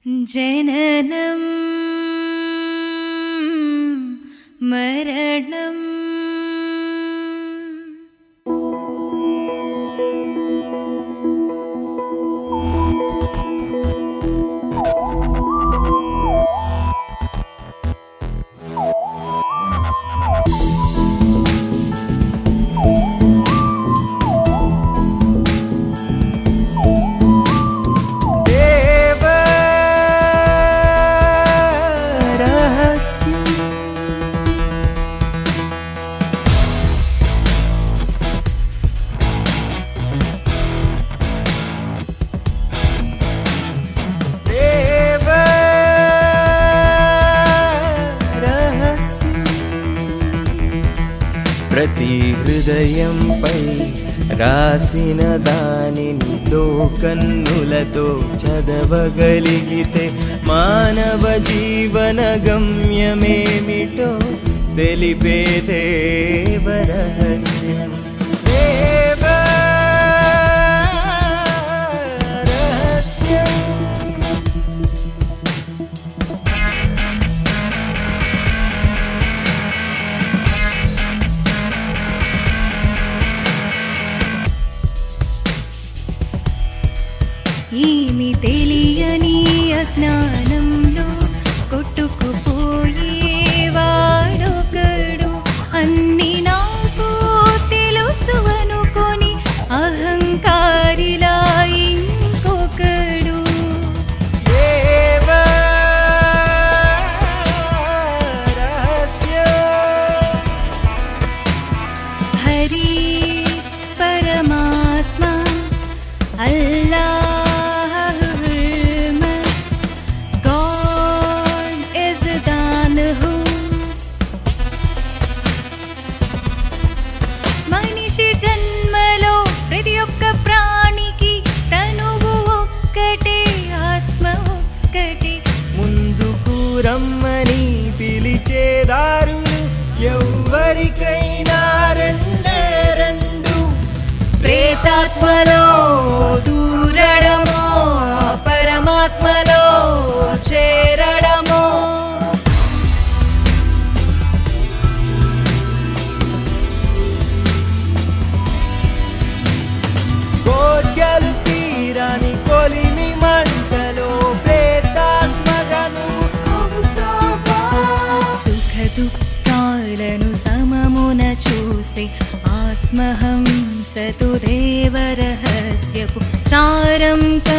ജനനം മരണം దేవ రహస్యం దేవ రహస్యం ప్రతి హృదయంపై రాసిన దానిని దో కన్నులతో చదవగలిగితే మానవ జీవన గమ్యమేమిటో తెలిపే దేవరహస్యం దేవ రహస్యం ఏమి తెలియని అజ్ఞానంలో కొట్టుకుపోయేవాడొకడు అన్ని నాకు తెలుసు అనుకొని అహంకారిలా ఇంకొకడు దేవ రహస్యం హరి పరమాత్మ అల్లాహ్ గాడ్ ఇస్ దానహు మనిషి జన్మలో ప్రతి ఒక్క ప్రాణికి తనువు ఒక్కటే ఆత్మ ఒక్కటే ముందుకు రమ్మని పిలిచేదారులు ఎవ్వరికైనా రెండే రెండు ప్రేతాత్మలో దూరడమో పరమాత్మలో చేరడమో కోర్కెలు తీరని కొలిమి మంటలో ప్రేతాత్మగను సుఖ దుఃఖాలను సమమున చూసి ఆత్మహంసతు దేవరహస్యపు సారం